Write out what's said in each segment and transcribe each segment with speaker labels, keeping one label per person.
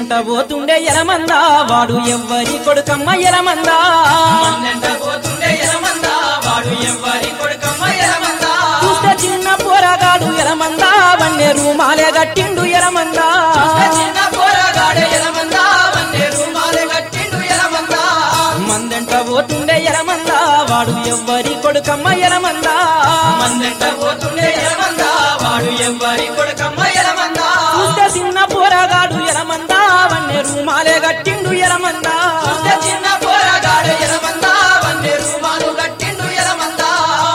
Speaker 1: మందెంట పోతుండే ఎలమందా వాడు ఎవ్వరి కొడుకమ్మ ఎలమందా
Speaker 2: మందెంట పోతుండే ఎలమందా వాడు ఎవ్వరి కొడుకమ్మ ఎలమందా
Speaker 1: చూస్తే చిన్న పోరగాడు ఎలమందా వన్నే రూమాలే గట్టిండు ఎలమందా
Speaker 2: చిన్న పోరగాడే ఎలమందా వన్నే రూమాలే కట్టిండు ఎలమందా
Speaker 1: మందెంట పోతుండే ఎలమందా వాడు ఎవ్వరి కొడుకమ్మ ఎలమందా
Speaker 2: మందెంట పోతుండే ఎలమందా వాడు ఎవ్వరి కొడుకమ్మ ఎలమందా
Speaker 1: చూస్తే చిన్న పోరగాడు ఎలమందా వన్నే రూమాలే గట్టిండు ఎలమందా
Speaker 2: చూస్తే చిన్న పోరగాడే ఎలమందా వన్నే రూమాలు కట్టిండు ఎలమందా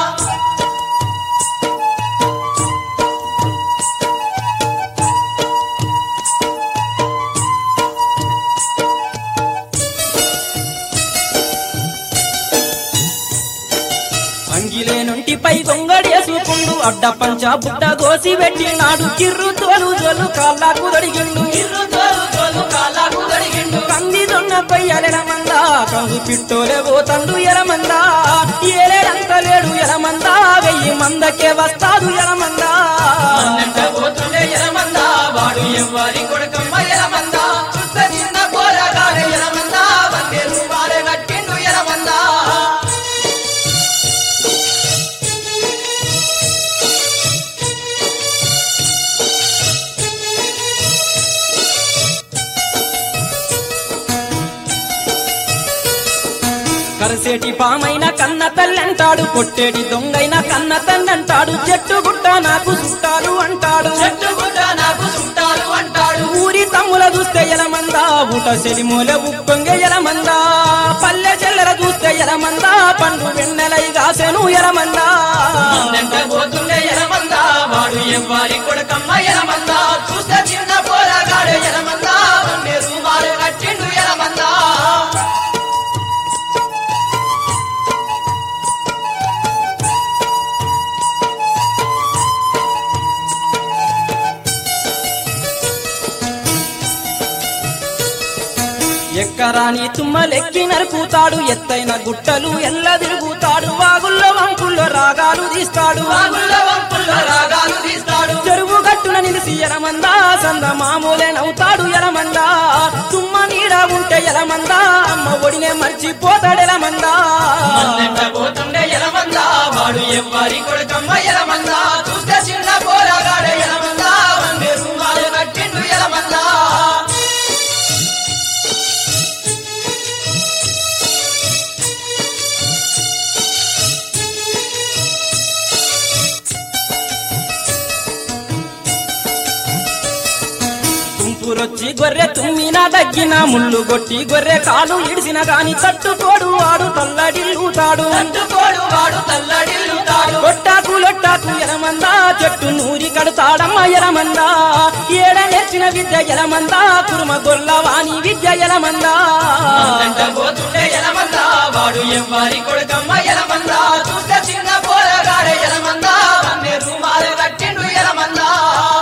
Speaker 1: అంగిలే నుంటిపై గొంగడేసుకుండు అడ్డ పంచ బుట్ట గోసి పెట్టినాడు కిర్రు తోలు జోలు కాళ్ళకు దొడిగిండు
Speaker 2: ఇర్రు తోలు తోలు కాళ్ళకు గడిగిండు
Speaker 1: కంది దొన్నపై ఎలమందా కంగు పిట్టోలే పోతండు ఎలమందా ఏలేడంత లేడు ఎలమందా వెయ్యి మందకే వస్తాడు ఎలమందా
Speaker 2: మందెంట పోతుండే ఎలమందా వాడు ఎవ్వరి కొడుకమ్మ ఎలమందా చూస్తే చిన్న పోరగాడే ఎలమందా వన్నే రూమాలే కట్టిండు ఎలమందా
Speaker 1: కరసేటి పామైన కన్న తల్లంటాడు కొట్టేటి దొంగైన కన్న తండంటాడు చెట్టు గుట్ట నాకు చుట్టాలు అంటాడు
Speaker 2: చెట్టు గుడ్డ నాకు చుట్టాలు అంటాడు
Speaker 1: ఊరి తమ్ముల చూస్తే ఎలమందా ఊట సెలిమూల ఉప్పొంగ ఎలమందా పల్లె చెల్లెల చూస్తే ఎలమందా పండు వెన్నెలై గాసెను ఎలమందా
Speaker 2: మందెంట పోతుండే ఎలమందా వాడు ఎవ్వరి కొడుకమ్మ ఎలమందా చూస్తే చిన్న పోరగాడే ఎలమందా వన్నే రూమాలే కట్టిండు ఎలమందా
Speaker 1: ఎక్కరాని తుమ్మలెక్కి నరుకుతాడు ఎత్తైన గుట్టలు ఎల్ల తిరుగుతాడు వాగుల్లో వంకుల్లో రాగాలు తీస్తాడు
Speaker 2: వాగుల్లో వంపుల్లో రాగాలు తీస్తాడు
Speaker 1: చెరువు గట్టున నిలిసి ఎలమందా సంద మామూలే నవ్వుతాడు ఎలమందా తుమ్మ నీడ ఉంటే ఎలమందా అమ్మ ఒడినే మర్చిపోతాడు ఎలమందా
Speaker 2: మందెంట పోతుండే ఎలమందా వాడు ఎవ్వరి కొడుకమ్మ ఎలమందా చూస్తే చిన్న పోరగాడే ఎలమందా వన్నే రూమాలు కట్టిండు ఎలమందా
Speaker 1: తుంపురొచ్చి గొర్రె తుమ్మిన దగ్గిన ముళ్ళు కొట్టి గొర్రె కాలు ఇడిసిన గాని తట్టుకోడు వాడు తల్లడిల్లుతాడు
Speaker 2: తట్టుకోడు వాడు తల్లడిల్లుతాడు
Speaker 1: కొట్టాకు లొట్టాకు ఎలమందా చెట్టు నూరి కడతాడమ్మ ఎలమందా ఏడ నేర్చిన విద్య ఎలమందా కురుమ గొల్లవాణి విద్య ఎలమందా
Speaker 2: మందెంట పోతుండే ఎలమందా వాడు ఎవ్వరి కొడుకమ్మ ఎలమందా చూస్తే చిన్న పోరగాడే ఎలమందా వన్నే రూమాలు కట్టిండు ఎలమందా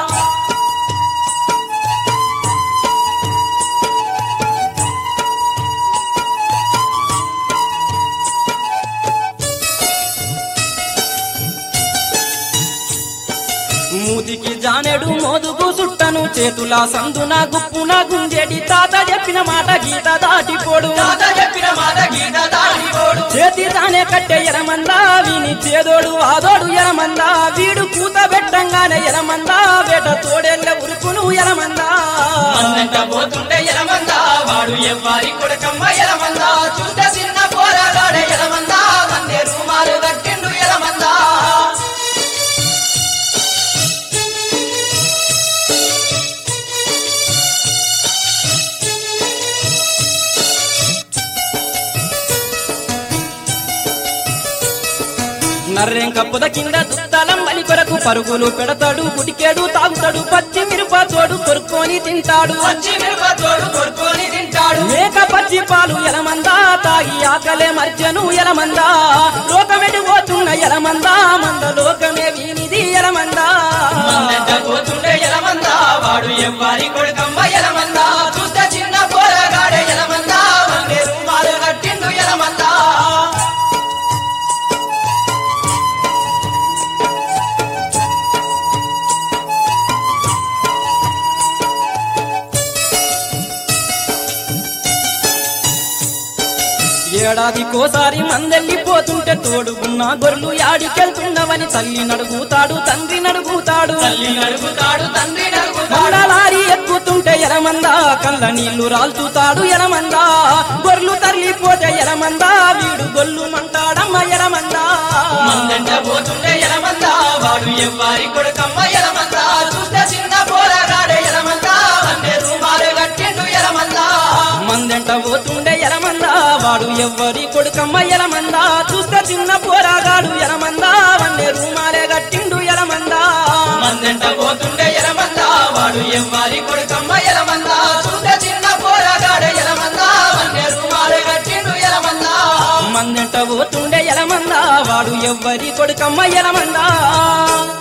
Speaker 1: మూతికి జానెడు మోదుగు సుట్టను చేతుల సందున గుప్పున గుంజేటి తాత చెప్పిన మాట గీత దాటిపోడు
Speaker 2: తాత చెప్పిన మాట గీత దాటిపోడు
Speaker 1: చేతి తానే కట్టె ఎలమందా వీని చేదోడు ఆదోడు ఎలమందా వీడు కూత పెట్టంగానే ఎలమందా వేట తోడెళ్ళ ఉరుకును ఎలమందా
Speaker 2: మందెంట పోతుండే ఎలమందా వాడు ఎవ్వరి కొడుకమ్మ ఎలమందా చూస్తే చిన్న పోరగాడే ఎలమందా వన్నే రూమాలు కట్టిండు ఎలమందా
Speaker 1: నర్రెం కప్పుద కింద దుత్తలం బలి కొరకు పరుగులు పెడతాడు గుడికేడు తాగుతాడు పచ్చి మిరప తోడు కొరుక్కొని తింటాడు
Speaker 2: వచ్చి మిరప తోడు కొడుకొని తింటాడు
Speaker 1: మేక పచ్చి పాలు ఎలమందా తాగి ఆకలే మర్చెను ఎలమందా లోకమెటు పోతున్న ఎలమందా మంద లోకమే వీనిది ఎలమందా
Speaker 2: మందెంట పోతుండే ఎలమందా వాడు ఎవ్వరి కొడుకమ్మ ఎలమందా చూస్తే చిన్న పోరగాడే ఎలమందా వన్నే రూమాలు కట్టిండు ఎలమందా
Speaker 1: ఏడాదికోసారి మందెళ్ళిపోతుంటే తోడుగున్న గొర్రెలు యాడికెళ్తున్నవని తల్లి నడుగుతాడు తండ్రి నడుగుతాడు
Speaker 2: తల్లి నడుగుతాడు తండ్రి నడుగుతాడు
Speaker 1: మండలారి ఎక్కుతుంటే ఎలమందా కళ్ళ నీళ్లు రాల్చుతాడు ఎలమందా గొర్రెలు తరలిపోతే ఎలమందా వీడు గొల్లు మంటాడమ్మ ఎలమందా
Speaker 2: మందంట పోతుండే ఎలమందా వాడు ఎవ్వారి కొడుకమ్మ ఎలమందా చూస్తే చిన్న పోరాగాడే ఎలమందా వన్నే రూమాలు కట్టిండు ఎలమందా
Speaker 1: మందెంట పోతుండే ఎలమందా వాడు ఎవ్వరి కొడుకమ్మ ఎలమందా చూస్తే చిన్న పోరాగాడు ఎలమందా వన్నే రూమాలే కట్టిండు ఎలమందా
Speaker 2: మందంట పోతుండే ఎలమందా వాడు ఎవ్వారి కొడుకమ్మ ఎలమందా చూస్తే చిన్న పోరాగాడే ఎలమందా వన్నే రూమాలు కట్టిండు ఎలమందా
Speaker 1: మందెంట పోతుండే ఎలమందా వాడు ఎవ్వరి కొడుకమ్మ ఎలమందా